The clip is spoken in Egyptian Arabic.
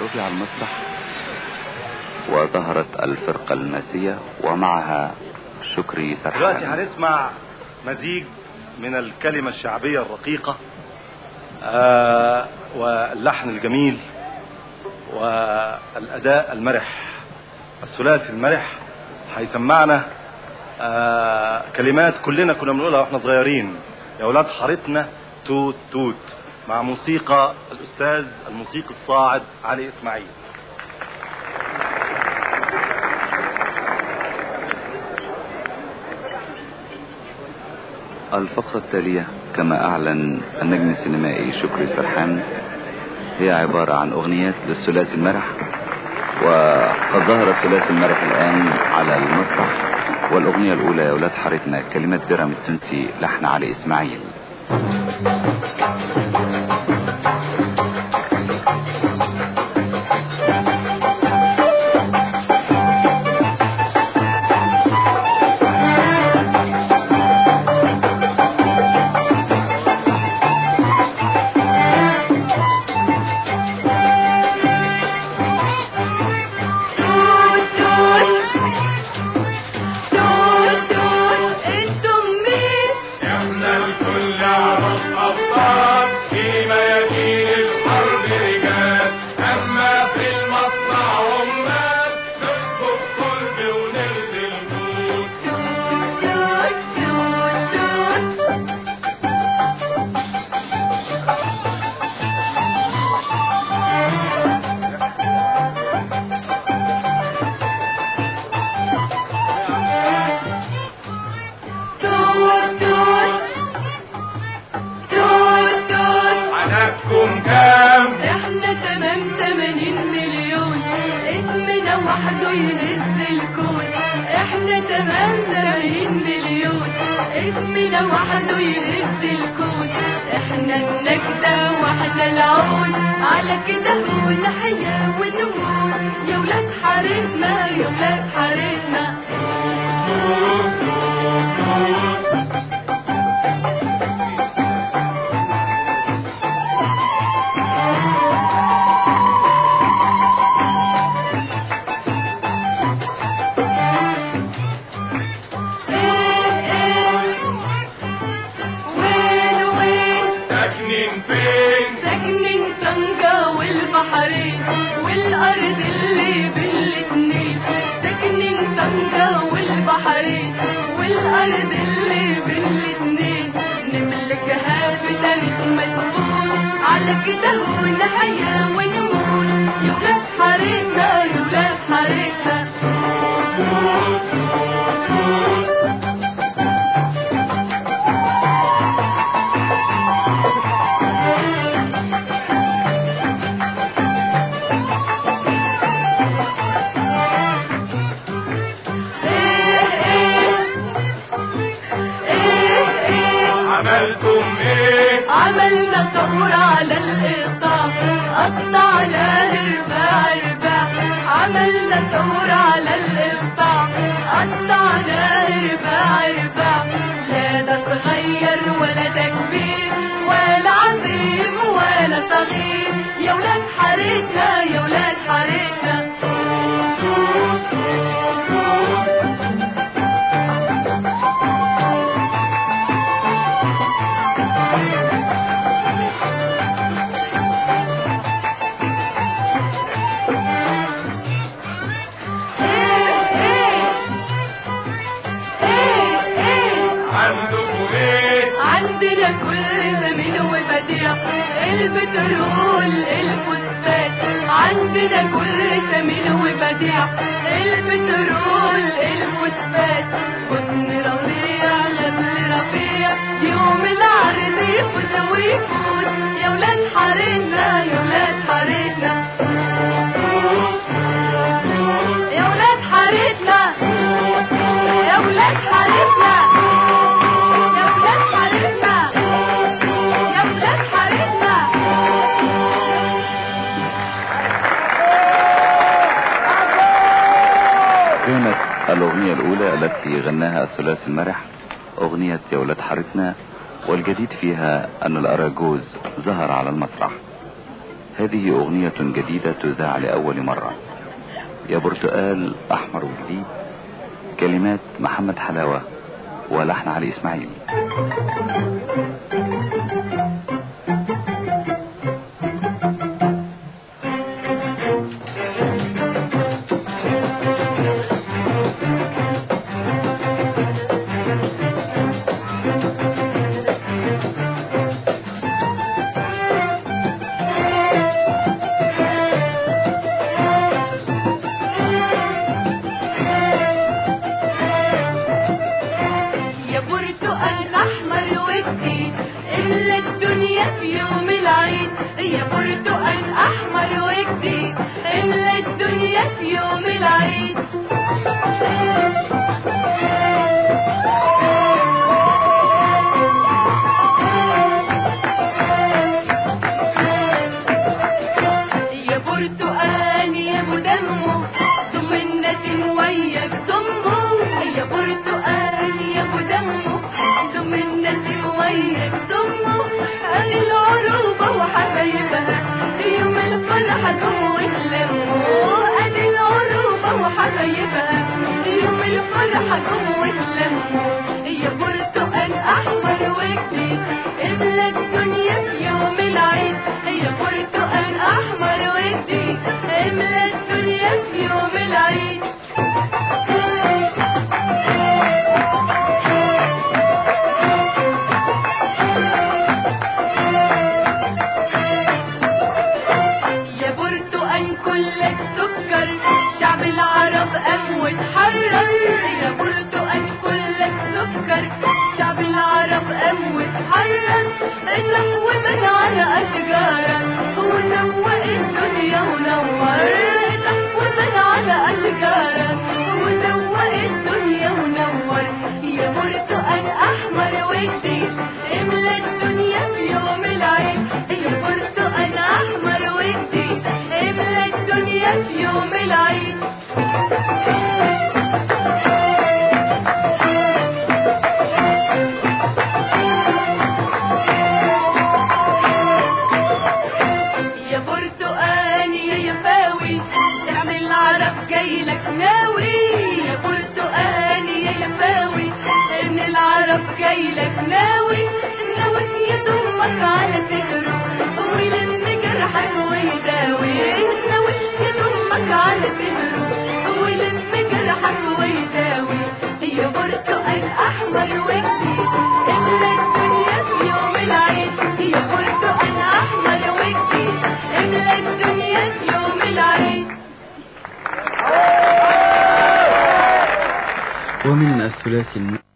رفع المسرح وظهرت الفرقة الماسية ومعها شكري سرحان دلوقتي هنسمع مزيج من الكلمة الشعبية الرقيقة آه واللحن الجميل والأداء المرح الثلاثي المرح هيسمعنا آه كلمات كلنا كنا بنقولها واحنا صغيرين يا ولاد حارتنا توت توت مع موسيقى الأستاذ الموسيقي الصاعد علي إسماعيل الفقرة التالية كما أعلن النجم السينمائي شكري سرحان هي عبارة عن أغنيات للثلاثي المرح وقد ظهر الثلاثي المرح الآن على المسرح والأغنية الأولى يا ولاد حارتنا كلمات درم التونسي لحن علي إسماعيل انتم مين احنا الكل عرب ابطال في ميادين الحرب رجال اما في المصنع عمال نسكب صلب وننزل نور توت توت توت توت توت توت توت توت عنابكم كام احنا تمام 80 مليون اسمنا وحده يهز الكون احنا تمام 80 مليون اسمنا وحده يهز الكون احنا النجدة واحنا العون على كده هو نحيا ونموت يا ولاد حارتنا يا ولاد حارتنا ايه ايه وين وين ساكنين فين ساكنين طنجة والبحرين والأرض اللي بالاتنين ساكنين طنجة والبحرين والأرض اللي بالاتنين نملكها بتاريخ مدفون على كده هو نحيا ونموت يا ولاد حارتنا يا ولاد حارتنا ايه ايه ايه ايه عملتم ايه عملنا ثورة على الإقطاع قطعنا رباع رباع عملنا ثورة على الإقطاع قطعنا رباع رباع لا ده صغير ولا ده كبير ولا عظيم ولا صغير يا ولاد حارتنا يا ولاد حارتنا ايه ايه ايه ايه عندكم ايه عندنا كل زمين وبديع البترول الفوسفات عندنا كل زمين وبديع البترول الفوسفات حسن رفيع غزل رفيع يوم العرض يفوت ويفوت يا ولاد حارتنا يا ولاد حارتنا يا ولاد حارتنا يا ولاد حارتنا يا ولاد حارتنا يا ولاد حارتنا كانت الأغنية الأولى التي غناها الثلاثي المرح أغنية يا ولاد حارتنا والجديد فيها أن الأراجوز ظهر على المسرح هذه أغنية جديدة تذاع لأول مرة يا برتقال أحمر وجديد كلمات محمد حلاوة ولحن علي إسماعيل يا برتقال احمر وجديد املى الدنيا في يوم العيد يا برتقال احمر وجديد املى الدنيا في يوم العيد يا برتقال يا ابو دمه ضمنة وياك ضمه يا برتقال يا ابو دمه ضمنة وياك ضمه قال العروبة وحبايبها يوم الفرحة ضموا وتلموا قال العروبة وحبايبها يوم الفرحة ضموا وتلموا يا برتقال احمر وجديد املى الدنيا في يوم العيد يا برتقال احمر وجديد املى الدنيا في يوم العيد يا برتقال كلك سكر شعب العرب قام واتحرر يا برتقال كلك سكر شعب العرب قام واتحرر نحو من على اشجارك ونوق الدنيا ونور نحو من على اشجارك ونوق الدنيا ونور يا برتقال احمر وجديد املى الدنيا في يوم العيد يا برتقال احمر وجديد املى الدنيا في يوم العيد يا برتقال يا يفاوي تعمل العرب جاي لك ناوي يا برتقال يا يفاوي ان العرب جاي لك ناوي ناوي يضمك على صدره ويلم جرحك ويداوي ناوي يضمك على صدره ويلم جرحك ويداوي يا برتقال احمر وجديد املى الدنيا في يوم العيد يا برتقال احمر وجديد املى الدنيا في يوم العيد ومن الثلاثي الم...